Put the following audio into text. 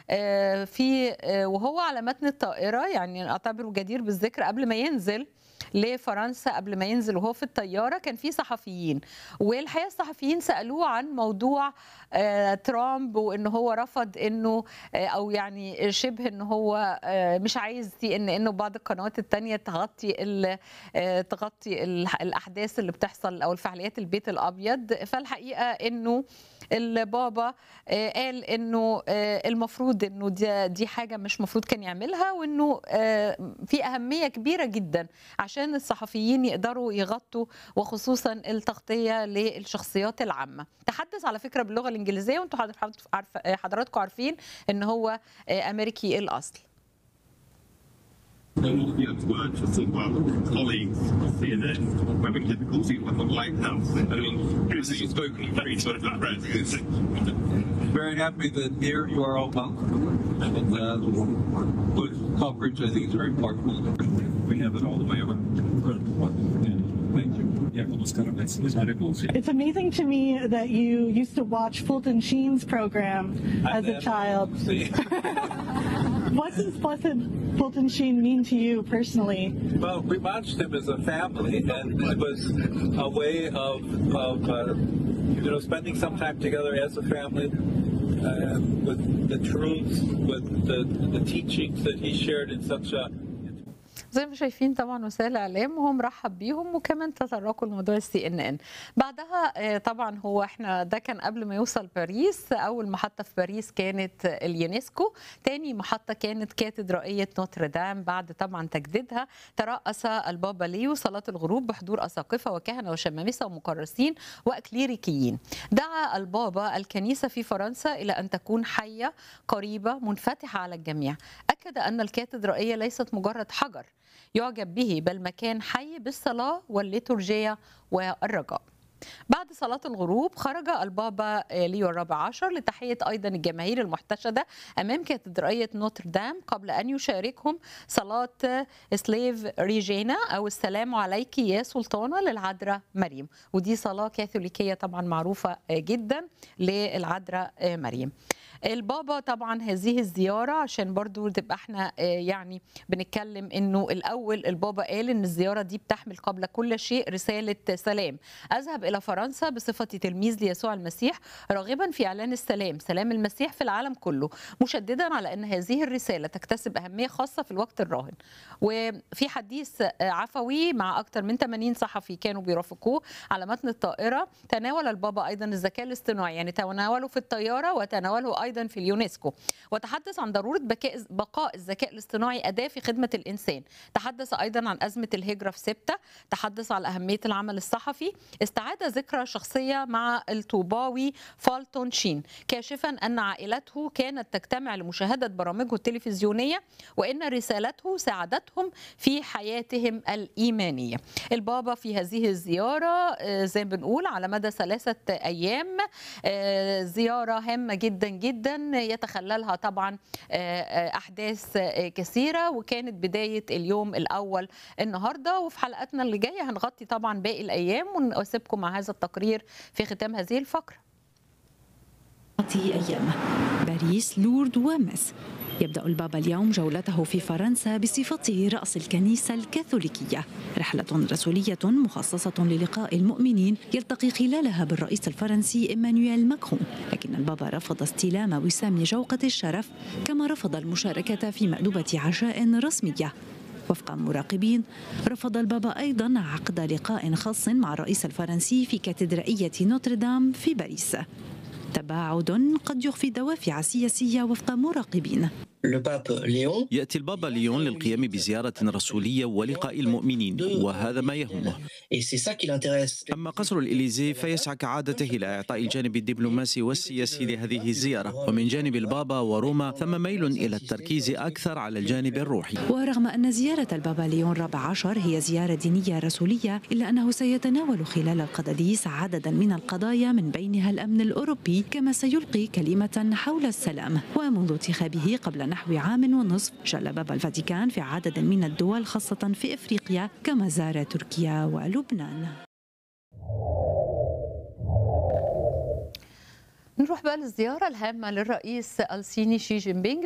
في وهو على متن الطائرة يعني أعتبره جدير بالذكر قبل ما ينزل لفرنسا قبل ما ينزل وهو في الطياره كان في صحفيين والحقيقه الصحفيين سالوه عن موضوع ترامب وان هو رفض انه او يعني شبه ان هو مش عايز سي ان ان وبعض القنوات الثانيه تغطي تغطي الاحداث اللي بتحصل او الفعاليات البيت الابيض فالحقيقه انه البابا قال انه المفروض انه دي, دي حاجه مش مفروض كان يعملها وانه في اهميه كبيره جدا عشان الصحفيين يقدروا يغطوا وخصوصا التغطيه للشخصيات العامه تحدث على فكره باللغه الانجليزيه وانتم حضراتكم عارفين ان هو امريكي الاصل No word for some of our colleagues here then we're having difficulty with the White House. I mean, previously you've spoken very sort of press. Very happy that here you are all welcome. And uh, good coverage, I think, is very important. We have it all the way around. Thank you. It's amazing to me that you used to watch Fulton Sheen's program as a child. what does Blessed Fulton Sheen mean to you personally? Well, we watched him as a family, and it was a way of, of uh, you know, spending some time together as a family. Uh, with the truths, with the, the teachings that he shared in such a زي ما شايفين طبعا وسائل الاعلام وهم رحب بيهم وكمان تطرقوا لموضوع السي ان ان بعدها طبعا هو احنا ده كان قبل ما يوصل باريس اول محطه في باريس كانت اليونسكو تاني محطه كانت كاتدرائيه نوتردام بعد طبعا تجديدها ترأس البابا ليو صلاه الغروب بحضور اساقفه وكهنه وشمامسه ومكرسين واكليريكيين دعا البابا الكنيسه في فرنسا الى ان تكون حيه قريبه منفتحه على الجميع اكد ان الكاتدرائيه ليست مجرد حجر يعجب به بل مكان حي بالصلاة والليتورجية والرجاء بعد صلاة الغروب خرج البابا ليو الرابع عشر لتحية أيضا الجماهير المحتشدة أمام كاتدرائية نوتردام قبل أن يشاركهم صلاة سليف ريجينا أو السلام عليك يا سلطانة للعذراء مريم ودي صلاة كاثوليكية طبعا معروفة جدا للعذراء مريم البابا طبعا هذه الزيارة عشان برضو تبقى احنا يعني بنتكلم انه الاول البابا قال ان الزيارة دي بتحمل قبل كل شيء رسالة سلام اذهب الى فرنسا بصفتي تلميذ ليسوع المسيح راغبا في اعلان السلام سلام المسيح في العالم كله مشددا على ان هذه الرسالة تكتسب اهمية خاصة في الوقت الراهن وفي حديث عفوي مع اكثر من 80 صحفي كانوا بيرافقوه على متن الطائرة تناول البابا ايضا الذكاء الاصطناعي يعني تناوله في الطيارة وتناوله ايضا في اليونسكو وتحدث عن ضروره بقاء الذكاء الاصطناعي اداه في خدمه الانسان تحدث ايضا عن ازمه الهجره في سبته تحدث على اهميه العمل الصحفي استعاد ذكرى شخصيه مع الطوباوي فالتون شين كاشفا ان عائلته كانت تجتمع لمشاهده برامجه التلفزيونيه وان رسالته ساعدتهم في حياتهم الايمانيه البابا في هذه الزياره زي ما بنقول على مدى ثلاثه ايام زياره هامه جدا جدا يتخللها طبعا احداث كثيره وكانت بدايه اليوم الاول النهارده وفي حلقتنا اللي جايه هنغطي طبعا باقي الايام ونسيبكم مع هذا التقرير في ختام هذه الفقره أيام باريس لورد ومس يبدأ البابا اليوم جولته في فرنسا بصفته رأس الكنيسة الكاثوليكية رحلة رسولية مخصصة للقاء المؤمنين يلتقي خلالها بالرئيس الفرنسي إيمانويل ماكرون لكن البابا رفض استلام وسام جوقة الشرف كما رفض المشاركة في مأدبة عشاء رسمية وفق مراقبين رفض البابا أيضا عقد لقاء خاص مع الرئيس الفرنسي في كاتدرائية نوتردام في باريس تباعد قد يخفي دوافع سياسية وفق مراقبين يأتي البابا ليون للقيام بزيارة رسولية ولقاء المؤمنين وهذا ما يهمه أما قصر الإليزي فيسعى كعادته إلى إعطاء الجانب الدبلوماسي والسياسي لهذه الزيارة ومن جانب البابا وروما ثم ميل إلى التركيز أكثر على الجانب الروحي ورغم أن زيارة البابا ليون رابع عشر هي زيارة دينية رسولية إلا أنه سيتناول خلال القداديس عددا من القضايا من بينها الأمن الأوروبي كما سيلقي كلمة حول السلام ومنذ انتخابه قبل نحو عام ونصف شل باب الفاتيكان في عدد من الدول خاصة في إفريقيا كما زار تركيا ولبنان نروح بقى للزيارة الهامة للرئيس الصيني شي جين بينغ